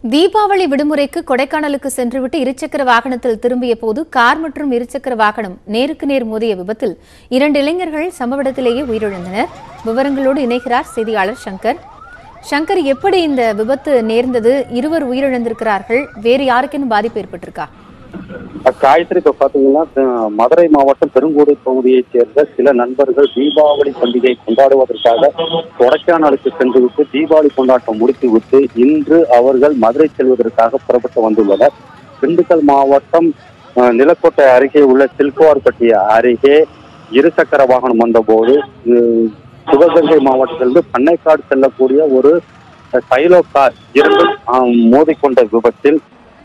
தீபாவளி விடுமுறைக்கு கொடைக்கானலுக்கு சென்றுவிட்டு இருசக்கர வாகனத்தில் திரும்பிய போது கார் மற்றும் இருசக்கர வாகனம் நேருக்கு நேர் மோதிய விபத்தில் இரண்டு இளைஞர்கள் சம்பவ இடத்திலேயே உயிரிழந்தனர் விவரங்களோடு இணைகிறார் செய்தியாளர் சங்கர் சங்கர் எப்படி இந்த விபத்து நேர்ந்தது இருவர் உயிரிழந்திருக்கிறார்கள் வேறு யாருக்கேனும் பாதிப்பு ஏற்பட்டிருக்கா காயத்ரி இப்ப பாத்தீங்கன்னா அஹ், மதுரை மாவட்டம் பெருங்கோடு பகுதியைச் சேர்ந்த சில நண்பர்கள் தீபாவளி பண்டிகை கொண்டாடுவதற்காக கொடைக்கானலுக்கு சென்றுவிட்டு தீபாவளி கொண்டாட்டம் முடித்துவிட்டு இன்று அவர்கள் மதுரை செல்வதற்காக புறப்பட்டு வந்துள்ளனர் திண்டுக்கல் மாவட்டம் அஹ், நிலக்கோட்டை அருகே உள்ள சில்குவார்பட்டி அருகே இருசக்கர வாகனம் வந்தபோது அஹ், சிவகங்கை மாவட்டத்திலிருந்து பண்ணைக்காடு செல்லக்கூடிய ஒரு அஹ், சைலோ கார் இரண்டும் அஹ், மோதிக்கொண்ட விபத்தில்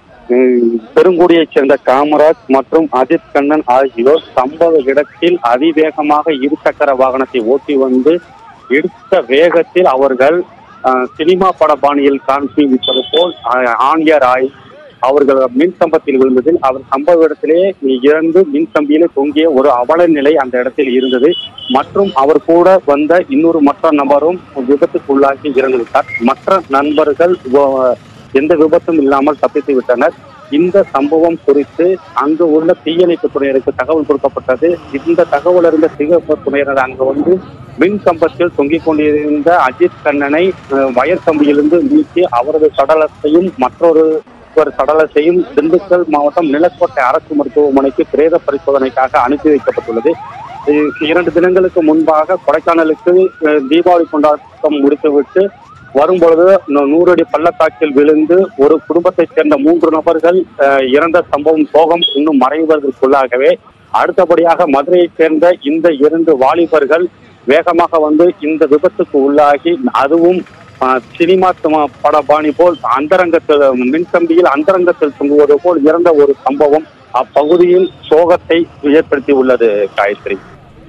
உம், பெருங்குடியைச் சேர்ந்த காமராஜ் மற்றும் அஜித் கண்ணன் ஆகியோர் சம்பவ இடத்தில் அதிவேகமாக இருசக்கர வாகனத்தை ஓட்டி வந்து எடுத்த வேகத்தில் அவர்கள் அஹ், சினிமா பட பாணியில் காண்பிப்பது போல் அஹ், ஆணியர் ஆய் அவர்கள் மின் கம்பத்தில் விழுந்ததில் அவர் சம்பவ இடத்திலே இறந்து மின் கம்பியிலே தொங்கிய ஒரு அவல நிலை அந்த இடத்தில் இருந்தது மற்றும் அவர் கூட வந்த இன்னொரு மற்ற நபரும் விபத்துக்குள்ளாகி இறந்து விட்டார் மற்ற நண்பர்கள் வ- எந்த விபத்தும் இல்லாமல் தப்பித்து விட்டனர் இந்த சம்பவம் குறித்து அங்கு உள்ள தீயணைப்பு துறையினருக்கு தகவல் கொடுக்கப்பட்டது இந்த தகவல் அறிந்த தீயணைப்பு துறையினர் அங்கு வந்து மின் கம்பத்தில் தொங்கிக் கொண்டிருந்த அஜித் கண்ணனை அஹ், வயர் கம்பியிலிருந்து நீக்கி அவரது சடலத்தையும் மற்றொரு ஒரு சடலத்தையும் திண்டுக்கல் மாவட்டம் நிலக்கோட்டை அரசு மருத்துவமனைக்கு பிரேத பரிசோதனைக்காக அனுப்பி வைக்கப்பட்டுள்ளது இ- இரண்டு தினங்களுக்கு முன்பாக கொடைக்கானலுக்கு அஹ், தீபாவளி கொண்டாட்டம் முடித்துவிட்டு வரும்பொழுது நூ- நூறு அடி பள்ளத்தாக்கில் விழுந்து ஒரு குடும்பத்தைச் சேர்ந்த மூன்று நபர்கள் அஹ், இறந்த சம்பவம் சோகம் இன்னும் மறைவதற்குள்ளாகவே அடுத்தபடியாக மதுரையைச் சேர்ந்த இந்த இரண்டு வாலிபர்கள் வேகமாக வந்து இந்த விபத்துக்கு உள்ளாகி அதுவும் அஹ், சினிமா தும- பட பாணி போல் அந்தரங்கத்தில் மின்கம்பியில் அந்தரங்கத்தில் தொங்குவது போல் இறந்த ஒரு சம்பவம் அப்பகுதியில் சோகத்தை ஏற்படுத்தி உள்ளது காயத்ரி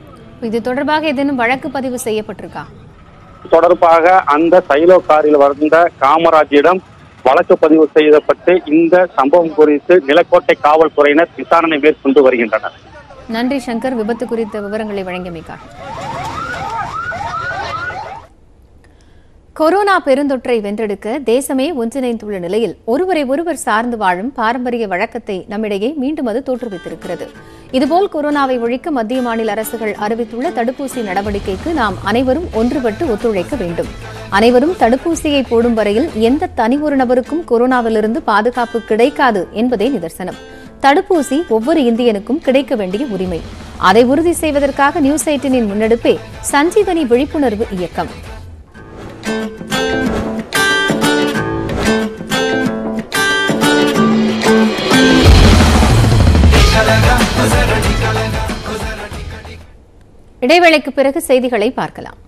இது தொடர்பாக ஏதேனும் வழக்கு பதிவு செய்யப்பட்டிருக்கா தொடர்பாக அந்த சைலோ காரில் வந்த காமராஜிடம் வழக்கு பதிவு செய்யப்பட்டு இந்த சம்பவம் குறித்து நிலக்கோட்டை காவல்துறையினர் விசாரணை மேற்கொண்டு வருகின்றனர் நன்றி சங்கர் விபத்து குறித்த விவரங்களை வழங்கியமைக்காக கொரோனா பெருந்தொற்றை வென்றெடுக்க தேசமே ஒன்றிணைந்துள்ள நிலையில் ஒருவரை ஒருவர் சார்ந்து வாழும் பாரம்பரிய வழக்கத்தை நம்மிடையே மீண்டும் அது தோற்றுவித்திருக்கிறது இதுபோல் கொரோனாவை ஒழிக்க மத்திய மாநில அரசுகள் அறிவித்துள்ள தடுப்பூசி நடவடிக்கைக்கு நாம் அனைவரும் ஒன்றுபட்டு ஒத்துழைக்க வேண்டும் அனைவரும் தடுப்பூசியை போடும் வரையில் எந்த தனி ஒரு நபருக்கும் கொரோனாவிலிருந்து பாதுகாப்பு கிடைக்காது என்பதே நிதர்சனம் தடுப்பூசி ஒவ்வொரு இந்தியனுக்கும் கிடைக்க வேண்டிய உரிமை அதை உறுதி செய்வதற்காக நியூஸ் எயிட்டினின் முன்னெடுப்பே சஞ்சீவனி விழிப்புணர்வு இயக்கம் இடைவேளைக்கு பிறகு செய்திகளை பார்க்கலாம்